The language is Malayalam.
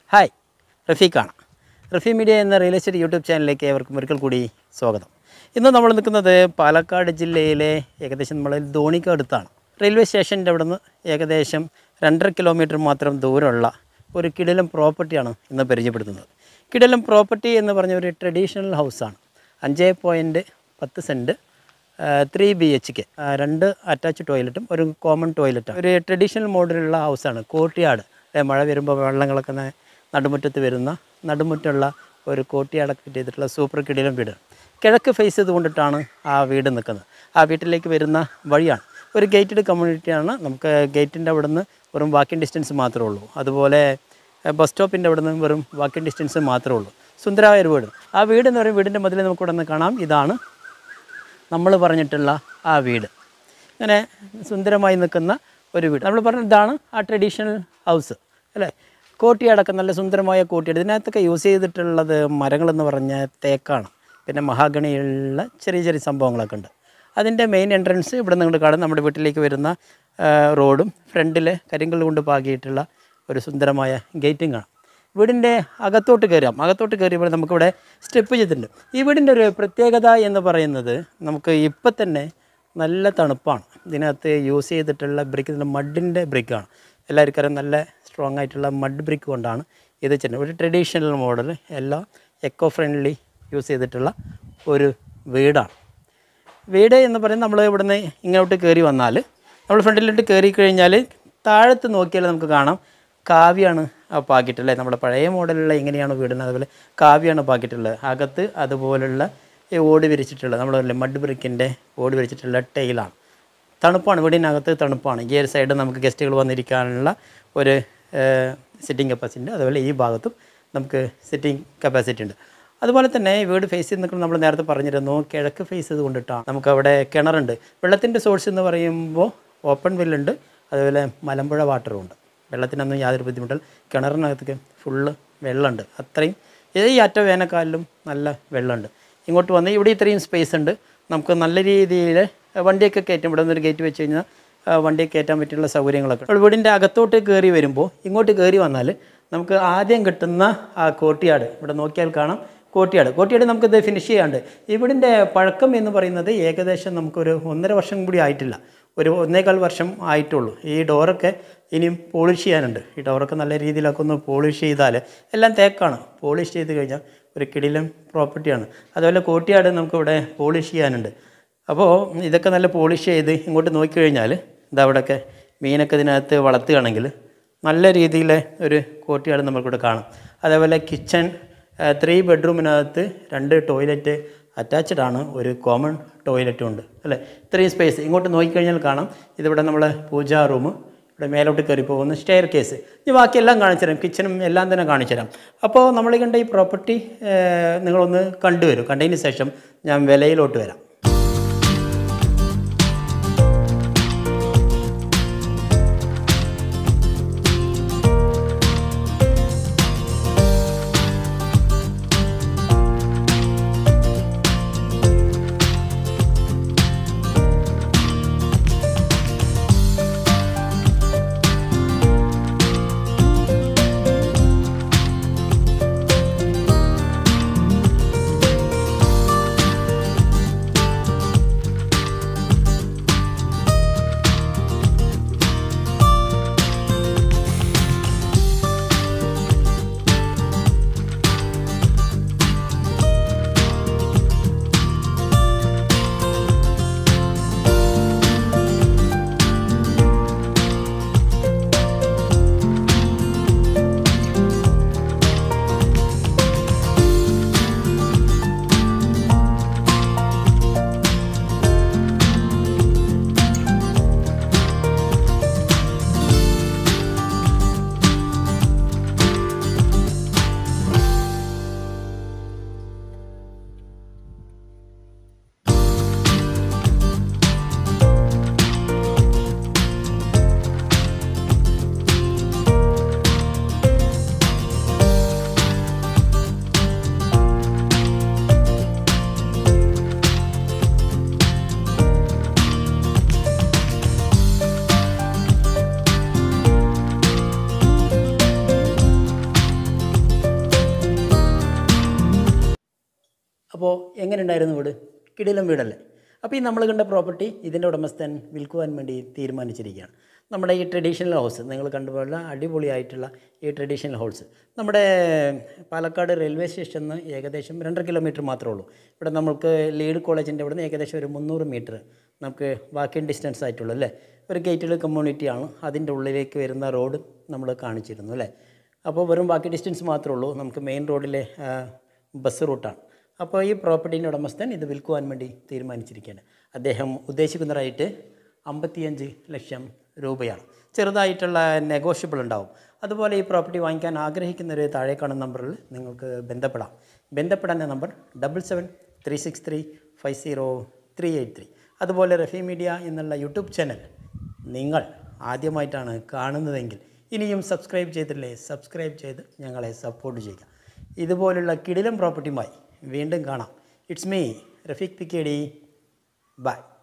ഹായ് റഫീഖാണ് റഫീ മീഡിയ എന്ന റിയൽ എസ്റ്റേറ്റ് യൂട്യൂബ് ചാനലിലേക്ക് ഏവർക്കും ഒരിക്കൽ കൂടി സ്വാഗതം ഇന്ന് നമ്മൾ നിൽക്കുന്നത് പാലക്കാട് ജില്ലയിലെ ഏകദേശം നമ്മൾ ധോണിക്ക് അടുത്താണ് റെയിൽവേ സ്റ്റേഷൻ്റെ അവിടെ നിന്ന് ഏകദേശം രണ്ടര കിലോമീറ്റർ മാത്രം ദൂരമുള്ള ഒരു കിടിലം പ്രോപ്പർട്ടിയാണ് ഇന്ന് പരിചയപ്പെടുത്തുന്നത് കിടിലം പ്രോപ്പർട്ടി എന്ന് പറഞ്ഞ ഒരു ട്രഡീഷണൽ ഹൗസാണ് അഞ്ച് പോയിൻറ്റ് പത്ത് cent three B H K രണ്ട് അറ്റാച്ച് ടോയ്ലറ്റും ഒരു കോമൺ ടോയ്ലറ്റും ഒരു ട്രഡീഷണൽ മോഡലുള്ള ഹൗസാണ് കോട്ടിയാട് ഏ, മഴ വരുമ്പോൾ വെള്ളങ്ങളൊക്കെ ന- നടുമുറ്റത്ത് വരുന്ന നടുമുറ്റുള്ള ഒരു കോട്ടിയാടൊക്കെ ചെയ്തിട്ടുള്ള സൂപ്പർ കിടിലം വീട് കിഴക്ക് ഫേസ് ചെയ്തുകൊണ്ടിട്ടാണ് ആ വീട് നിൽക്കുന്നത് ആ വീട്ടിലേക്ക് വരുന്ന വഴിയാണ് ഒരു ഗേറ്റഡ് കമ്മ്യൂണിറ്റിയാണ് നമുക്ക് ഗേറ്റിൻ്റെ അവിടെ നിന്ന് വെറും വാക്കിംഗ് ഡിസ്റ്റൻസ് മാത്രമേ ഉള്ളൂ അതുപോലെ ഏ, ബസ് സ്റ്റോപ്പിൻ്റെ അവിടെ നിന്ന് വെറും വാക്കിംഗ് ഡിസ്റ്റൻസ് മാത്രമേ ഉള്ളൂ സുന്ദരമായ ഒരു വീട് ആ വീട് എന്ന് പറയുമ്പോൾ വീടിൻ്റെ മതിൽ നമുക്ക് ഇവിടെ നിന്ന് കാണാം ഇതാണ് നമ്മൾ പറഞ്ഞിട്ടുള്ള ആ വീട് ഇങ്ങനെ സുന്ദരമായി നിൽക്കുന്ന ഒരു വീട് നമ്മൾ പറഞ്ഞ ഇതാണ് ആ ട്രഡീഷണൽ ഹൗസ് അല്ലേ കോട്ടിയാടൊക്കെ നല്ല സുന്ദരമായ കോട്ടിയാട് ഇതിനകത്തൊക്കെ യൂസ് ചെയ്തിട്ടുള്ളത് മരങ്ങളെന്ന് പറഞ്ഞ തേക്കാണ് പിന്നെ മഹാഗണിയുള്ള ചെറിയ ചെറിയ സംഭവങ്ങളൊക്കെ ഉണ്ട് അതിൻ്റെ മെയിൻ എൻട്രൻസ് ഇവിടെ നിന്ന് കാണും നമ്മുടെ വീട്ടിലേക്ക് വരുന്ന ആ, റോഡും ഫ്രണ്ടിൽ കരിങ്കൽ കൊണ്ട് പാകിയിട്ടുള്ള ഒരു സുന്ദരമായ ഗേറ്റും കാണാം വീടിൻ്റെ അകത്തോട്ട് കയറാം അകത്തോട്ട് കയറിയപ്പോൾ നമുക്കിവിടെ സ്റ്റെപ്പ് ചെയ്തിട്ടുണ്ട് ഈ വീടിൻ്റെ ഒരു പ്രത്യേകത എന്ന് പറയുന്നത് നമുക്ക് ഇപ്പം തന്നെ നല്ല തണുപ്പാണ് ഇതിനകത്ത് യൂസ് ചെയ്തിട്ടുള്ള ബ്രിക്ക് ഇതിൻ്റെ മഡിൻ്റെ ബ്രിക്കാണ് എല്ലാവർക്കും അറിയാം നല്ല സ്ട്രോങ് ആയിട്ടുള്ള മഡ് ബ്രിക്ക് കൊണ്ടാണ് ഇത് ചെയ്യുന്നത് ഒരു ട്രഡീഷണൽ മോഡൽ എല്ലാം എക്കോ ഫ്രണ്ട്ലി യൂസ് ചെയ്തിട്ടുള്ള ഒരു വീടാണ് വീട് എന്ന് പറയുന്നത് നമ്മൾ ഇവിടുന്ന് ഇങ്ങോട്ട് കയറി വന്നാൽ നമ്മൾ ഫ്രണ്ടിലോട്ട് കയറി കഴിഞ്ഞാൽ താഴത്ത് നോക്കിയാൽ നമുക്ക് കാണാം കാവ്യാണ് ആ പാക്കിട്ടുള്ളത് നമ്മുടെ പഴയ മോഡലുള്ള എങ്ങനെയാണ് വീടുന്നത് അതുപോലെ കാവ്യാണ് പാക്കിട്ടുള്ളത് അകത്ത് അതുപോലുള്ള ഈ ഓട് വിരിച്ചിട്ടുള്ളത് നമ്മൾ മഡ് ബ്രിക്കിൻ്റെ ഓട് വിരിച്ചിട്ടുള്ള ടൈലാണ് തണുപ്പാണ് വീടിനകത്ത് തണുപ്പാണ് ഈ ഒരു സൈഡ് നമുക്ക് ഗസ്റ്റുകൾ വന്നിരിക്കാനുള്ള ഒരു സിറ്റിംഗ് കപ്പാസിറ്റി ഉണ്ട് അതുപോലെ ഈ ഭാഗത്തും നമുക്ക് സിറ്റിംഗ് കപ്പാസിറ്റി ഉണ്ട് അതുപോലെ തന്നെ ഈ വീട് ഫേസ് ചെയ്ത് നിൽക്കുമ്പോൾ നമ്മൾ നേരത്തെ പറഞ്ഞിരുന്നു കിഴക്ക് ഫേസ് ചെയ്ത് കൊണ്ടിട്ടാണ് നമുക്ക് അവിടെ കിണറുണ്ട് വെള്ളത്തിൻ്റെ സോഴ്സ് എന്ന് പറയുമ്പോൾ ഓപ്പൺ വെല്ലുണ്ട് അതുപോലെ മലമ്പുഴ വാട്ടറും ഉണ്ട് വെള്ളത്തിനൊന്നും യാതൊരു ബുദ്ധിമുട്ടില്ല കിണറിനകത്തേക്ക് ഫുള്ള് വെള്ളമുണ്ട് അത്രയും ഈ അറ്റ വേനൽക്കാലിലും നല്ല വെള്ളമുണ്ട് ഇങ്ങോട്ട് വന്ന് ഇവിടെ ഇത്രയും സ്പേസ് ഉണ്ട് നമുക്ക് നല്ല രീതിയിൽ വണ്ടിയൊക്കെ കയറ്റും ഇവിടെ നിന്നൊരു ഗേറ്റ് വെച്ച് കഴിഞ്ഞാൽ ആ, വണ്ടി കയറ്റാൻ പറ്റിയുള്ള സൗകര്യങ്ങളൊക്കെ ഉണ്ട്. വീടിൻ്റെ അകത്തോട്ട് കയറി വരുമ്പോൾ ഇങ്ങോട്ട് കയറി വന്നാൽ നമുക്ക് ആദ്യം കിട്ടുന്ന ആ കോട്ടിയാട് ഇവിടെ നോക്കിയാൽ കാണാം കോട്ടിയാട് കോട്ടിയാട് നമുക്കിത് ഫിനിഷ് ചെയ്യാണ്ട് ഈ വീടിൻ്റെ പഴക്കം എന്ന് പറയുന്നത് ഏകദേശം നമുക്കൊരു ഒന്നര വർഷം കൂടി ആയിട്ടില്ല ഒരു ഒന്നേകാൽ വർഷം ആയിട്ടുള്ളൂ ഈ ഡോറൊക്കെ ഇനിയും പോളിഷ് ചെയ്യാനുണ്ട് ഈ ഡോറൊക്കെ നല്ല രീതിയിലൊക്കെ ഒന്ന് പോളിഷ് ചെയ്താൽ എല്ലാം തേക്കാണ് പോളിഷ് ചെയ്ത് കഴിഞ്ഞാൽ ഒരു കിടിലം പ്രോപ്പർട്ടിയാണ് അതുപോലെ കോട്ടിയാട് നമുക്കിവിടെ പോളിഷ് ചെയ്യാനുണ്ട് അപ്പോൾ ഇതൊക്കെ നല്ല പോളിഷ് ചെയ്ത് ഇങ്ങോട്ട് നോക്കിക്കഴിഞ്ഞാൽ ഇതാ അവിടെയൊക്കെ മീനൊക്കെ ഇതിനകത്ത് വളർത്തുകയാണെങ്കിൽ നല്ല രീതിയിൽ ഒരു കോട്ടിയാട് നമുക്കിവിടെ കാണാം അതേപോലെ കിച്ചൺ ത്രീ ബെഡ്റൂമിനകത്ത് രണ്ട് ടോയ്ലറ്റ് അറ്റാച്ച്ഡ് ആണ് ഒരു കോമൺ ടോയ്ലറ്റും ഉണ്ട് അല്ലേ ഇത്രയും സ്പേസ് ഇങ്ങോട്ട് നോക്കിക്കഴിഞ്ഞാൽ കാണാം ഇതിവിടെ നമ്മളെ പൂജാ റൂം ഇവിടെ മേലോട്ട് കയറി പോകുന്ന സ്റ്റെയർ കേസ് ഈ ബാക്കിയെല്ലാം കാണിച്ചു തരാം കിച്ചണും എല്ലാം തന്നെ കാണിച്ചു തരാം അപ്പോൾ നമ്മൾ കണ്ട ഈ പ്രോപ്പർട്ടി നിങ്ങളൊന്ന് കണ്ടുവരും കണ്ടതിന് ശേഷം ഞാൻ വിലയിലോട്ട് വരാം അപ്പോൾ എങ്ങനെ ഉണ്ടായിരുന്നു വീട് കിടിലം വീടല്ലേ അപ്പോൾ ഈ നമ്മൾ കണ്ട പ്രോപ്പർട്ടി ഇതിൻ്റെ ഉടമസ്ഥൻ വിൽക്കുവാൻ വേണ്ടി തീരുമാനിച്ചിരിക്കുകയാണ് നമ്മുടെ ഈ ട്രഡീഷണൽ ഹൗസ് നിങ്ങൾ കണ്ടുപോലുള്ള അടിപൊളിയായിട്ടുള്ള ഈ ട്രഡീഷണൽ ഹൗസ് നമ്മുടെ പാലക്കാട് റെയിൽവേ സ്റ്റേഷനിൽ നിന്ന് ഏകദേശം രണ്ടര കിലോമീറ്റർ മാത്രമേ ഉള്ളൂ ഇവിടെ നമുക്ക് ലീഡ് കോളേജിൻ്റെ ഇവിടെ നിന്ന് ഏകദേശം ഒരു മുന്നൂറ് മീറ്റർ നമുക്ക് വാക്കിംഗ് ഡിസ്റ്റൻസ് ആയിട്ടുള്ളൂ അല്ലേ ഒരു ഗേറ്റഡ് കമ്മ്യൂണിറ്റിയാണ് അതിൻ്റെ ഉള്ളിലേക്ക് വരുന്ന റോഡ് നമ്മൾ കാണിച്ചിരുന്നു അല്ലേ അപ്പോൾ വെറും ബാക്കി ഡിസ്റ്റൻസ് മാത്രമേ ഉള്ളൂ നമുക്ക് മെയിൻ റോഡിലെ ആ, ബസ് റൂട്ടാണ് അപ്പോൾ ഈ പ്രോപ്പർട്ടീൻ്റെ ഉടമസ്ഥൻ ഇത് വിൽക്കുവാൻ വേണ്ടി തീരുമാനിച്ചിരിക്കുകയാണ് അദ്ദേഹം ഉദ്ദേശിക്കുന്ന റേറ്റ് അമ്പത്തിയഞ്ച് ലക്ഷം രൂപയാണ് ചെറുതായിട്ടുള്ള നെഗോഷ്യബിൾ ഉണ്ടാവും അതുപോലെ ഈ പ്രോപ്പർട്ടി വാങ്ങിക്കാൻ ആഗ്രഹിക്കുന്നവർ താഴെ കാണുന്ന നമ്പറിൽ നിങ്ങൾക്ക് ബന്ധപ്പെടാം ബന്ധപ്പെടാൻ number double seven three six three five zero three eight three അതുപോലെ റഫി മീഡിയ എന്നുള്ള യൂട്യൂബ് ചാനൽ നിങ്ങൾ ആദ്യമായിട്ടാണ് കാണുന്നതെങ്കിൽ ഇനിയും സബ്സ്ക്രൈബ് ചെയ്തിട്ടില്ലേ സബ്സ്ക്രൈബ് ചെയ്ത് ഞങ്ങളെ സപ്പോർട്ട് ചെയ്യുക ഇതുപോലുള്ള കിടിലം പ്രോപ്പർട്ടിയുമായി വീണ്ടും കാണാം ഇറ്റ്സ് മീ റഫീഖ് പിക്കേഡി ബൈ